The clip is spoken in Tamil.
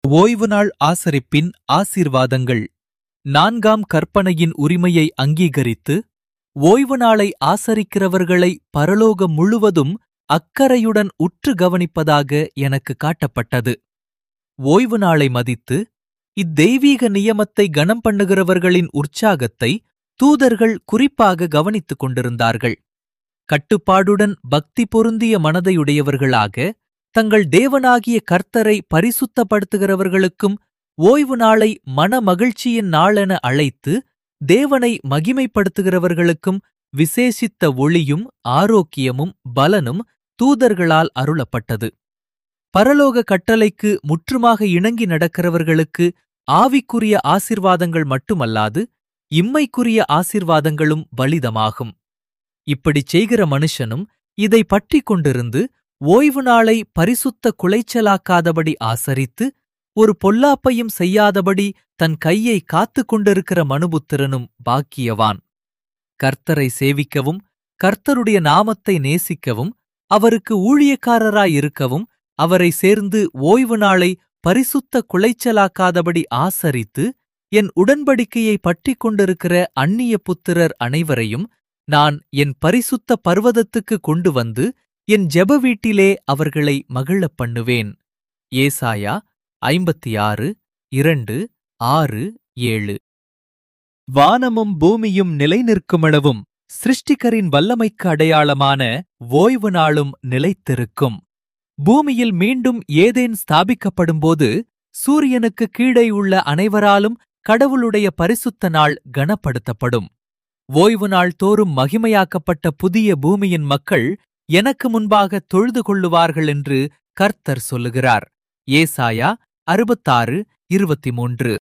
ஓய்வு நாள் ஆசரிப்பின் ஆசீர்வாதங்கள் நான்காம் கற்பனையின் உரிமையை அங்கீகரித்து ஓய்வு நாளை ஆசரிக்கிறவர்களை பரலோகம் முழுவதும் அக்கறையுடன் உற்று கவனிப்பதாக எனக்கு காட்டப்பட்டது ஓய்வு நாளை மதித்து இத்தெய்வீக நியமத்தை கனம் பண்ணுகிறவர்களின் உற்சாகத்தை தூதர்கள் குறிப்பாக கவனித்துக் கொண்டிருந்தார்கள் கட்டுப்பாடுடன் பக்தி பொருந்திய மனதையுடையவர்களாக தங்கள் தேவனாகிய கர்த்தரை பரிசுத்தப்படுத்துகிறவர்களுக்கும் ஓய்வு நாளை மன மகிழ்ச்சியின் நாளென அழைத்து தேவனை மகிமைப்படுத்துகிறவர்களுக்கும் விசேஷித்த ஒளியும் ஆரோக்கியமும் பலனும் தூதர்களால் அருளப்பட்டது பரலோக கட்டளைக்கு முற்றுமாக இணங்கி நடக்கிறவர்களுக்கு ஆவிக்குரிய ஆசிர்வாதங்கள் மட்டுமல்லாது இம்மைக்குரிய ஆசிர்வாதங்களும் பலிதமாகும் இப்படிச் செய்கிற மனுஷனும் இதை பற்றிக் கொண்டிருந்து ஓய்வு நாளை பரிசுத்த குலைச்சலாக்காதபடி ஆசரித்து ஒரு பொல்லாப்பையும் செய்யாதபடி தன் கையை காத்துக் கொண்டிருக்கிற மனுபுத்திரனும் பாக்கியவான் கர்த்தரை சேவிக்கவும் கர்த்தருடைய நாமத்தை நேசிக்கவும் அவருக்கு ஊழியக்காரராயிருக்கவும் அவரை சேர்ந்து ஓய்வு நாளை பரிசுத்த குலைச்சலாக்காதபடி ஆசரித்து என் உடன்படிக்கையை பற்றிக் கொண்டிருக்கிற அந்நிய புத்திரர் அனைவரையும் நான் என் பரிசுத்த பர்வதத்துக்கு கொண்டு வந்து என் ஜெப வீட்டிலே அவர்களை மகிழப் பண்ணுவேன் ஏசாயா ஐம்பத்தி ஆறு இரண்டு ஆறு ஏழு வானமும் பூமியும் நிலைநிற்குமளவும் சிருஷ்டிகரின் வல்லமைக்கு அடையாளமான ஓய்வு நாளும் நிலைத்திருக்கும் பூமியில் மீண்டும் ஏதேன் ஸ்தாபிக்கப்படும்போது சூரியனுக்கு கீழே உள்ள அனைவராலும் கடவுளுடைய பரிசுத்த நாள் கனப்படுத்தப்படும் ஓய்வு நாள் தோறும் மகிமையாக்கப்பட்ட புதிய பூமியின் மக்கள் எனக்கு முன்பாக தொழுது கொள்ளுவார்கள் என்று கர்த்தர் சொல்லுகிறார் ஏசாயா அறுபத்தாறு இருபத்தி மூன்று